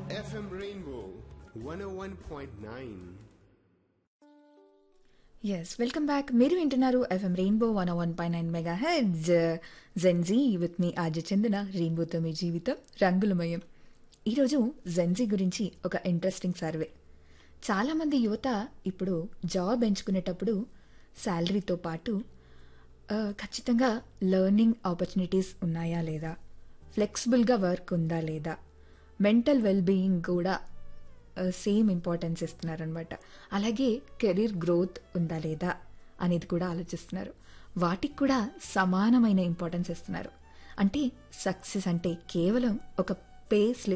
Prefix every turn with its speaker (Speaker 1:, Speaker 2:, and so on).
Speaker 1: FM Rainbow 101.9.
Speaker 2: Yes welcome back మీరు వింటున్నారు FM rainbow one one పై nine mega heads Gen Z with మీ ఆజ చందన రెయిన్బోతో మీ జీవితం రంగులమయం ఈరోజు జెన్జీ గురించి ఒక ఇంట్రెస్టింగ్ సర్వే చాలామంది యువత ఇప్పుడు జాబ్ ఎంచుకునేటప్పుడు శాలరీతో పాటు ఆ, ఖచ్చితంగా లెర్నింగ్ ఆపర్చునిటీస్ ఉన్నాయా లేదా ఫ్లెక్సిబుల్గా వర్క్ ఉందా లేదా మెంటల్ వెల్బీయింగ్ కూడా సేమ్ ఇంపార్టెన్స్ ఇస్తున్నారనమాట అలాగే కెరీర్ గ్రోత్ ఉందా లేదా అనేది కూడా ఆలోచిస్తున్నారు వాటికి కూడా సమానమైన ఇంపార్టెన్స్ ఇస్తున్నారు అంటే సక్సెస్ అంటే కేవలం ఒక పే స్లిప్